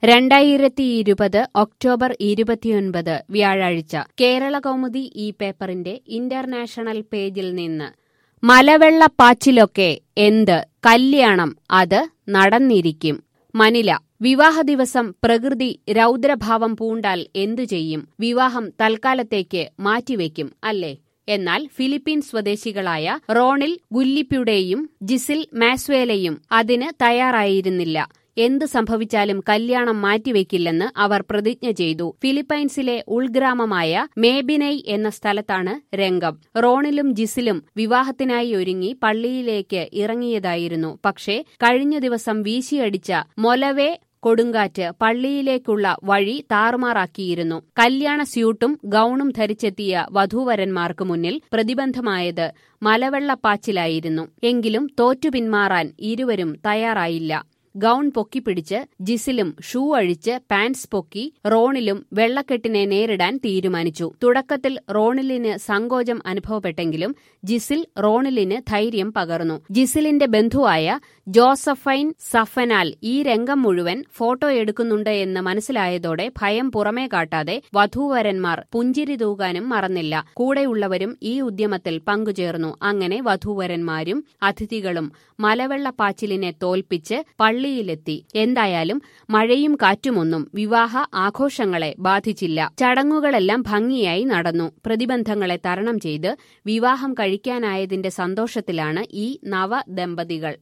രണ്ടായിരത്തി ഇരുപത് ഒക്ടോബർ ഇരുപത്തിയൊൻപത് വ്യാഴാഴ്ച കേരള കൗമുദി ഈ പേപ്പറിന്റെ ഇന്റർനാഷണൽ പേജിൽ നിന്ന് മലവെള്ളപ്പാച്ചിലൊക്കെ എന്ത് കല്യാണം അത് നടന്നിരിക്കും മനില വിവാഹ ദിവസം പ്രകൃതി രൗദ്രഭാവം പൂണ്ടാൽ എന്തു ചെയ്യും വിവാഹം തൽക്കാലത്തേക്ക് മാറ്റിവെക്കും അല്ലേ എന്നാൽ ഫിലിപ്പീൻ സ്വദേശികളായ റോണിൽ ഗുല്ലിപ്പിയുടെയും ജിസിൽ മാസ്വേലയും അതിന് തയ്യാറായിരുന്നില്ല എന്ത് സംഭവിച്ചാലും കല്യാണം മാറ്റിവെക്കില്ലെന്ന് അവർ പ്രതിജ്ഞ ചെയ്തു ഫിലിപ്പൈൻസിലെ ഉൾഗ്രാമമായ മേബിനൈ എന്ന സ്ഥലത്താണ് രംഗം റോണിലും ജിസിലും വിവാഹത്തിനായി ഒരുങ്ങി പള്ളിയിലേക്ക് ഇറങ്ങിയതായിരുന്നു പക്ഷേ കഴിഞ്ഞ ദിവസം വീശിയടിച്ച മൊലവേ കൊടുങ്കാറ്റ് പള്ളിയിലേക്കുള്ള വഴി താറുമാറാക്കിയിരുന്നു കല്യാണ സ്യൂട്ടും ഗൌണും ധരിച്ചെത്തിയ വധൂവരന്മാർക്ക് മുന്നിൽ പ്രതിബന്ധമായത് മലവെള്ളപ്പാച്ചിലായിരുന്നു എങ്കിലും തോറ്റു പിന്മാറാൻ ഇരുവരും തയ്യാറായില്ല ഗൌൺ പൊക്കിപ്പിടിച്ച് ജിസിലും ഷൂ അഴിച്ച് പാൻസ് പൊക്കി റോണിലും വെള്ളക്കെട്ടിനെ നേരിടാൻ തീരുമാനിച്ചു തുടക്കത്തിൽ റോണിലിന് സങ്കോചം അനുഭവപ്പെട്ടെങ്കിലും ജിസിൽ റോണിലിന് ധൈര്യം പകർന്നു ജിസിലിന്റെ ബന്ധുവായ ജോസഫൈൻ സഫനാൽ ഈ രംഗം മുഴുവൻ ഫോട്ടോ എടുക്കുന്നുണ്ട് എന്ന് മനസ്സിലായതോടെ ഭയം പുറമേ കാട്ടാതെ വധൂവരന്മാർ പുഞ്ചിരി തൂകാനും മറന്നില്ല കൂടെയുള്ളവരും ഈ ഉദ്യമത്തിൽ പങ്കുചേർന്നു അങ്ങനെ വധൂവരന്മാരും അതിഥികളും മലവെള്ളപ്പാച്ചിലിനെ തോൽപ്പിച്ച് പള്ളിയിലെത്തി എന്തായാലും മഴയും കാറ്റുമൊന്നും വിവാഹ ആഘോഷങ്ങളെ ബാധിച്ചില്ല ചടങ്ങുകളെല്ലാം ഭംഗിയായി നടന്നു പ്രതിബന്ധങ്ങളെ തരണം ചെയ്ത് വിവാഹം കഴിക്കാനായതിന്റെ സന്തോഷത്തിലാണ് ഈ നവദമ്പതികൾ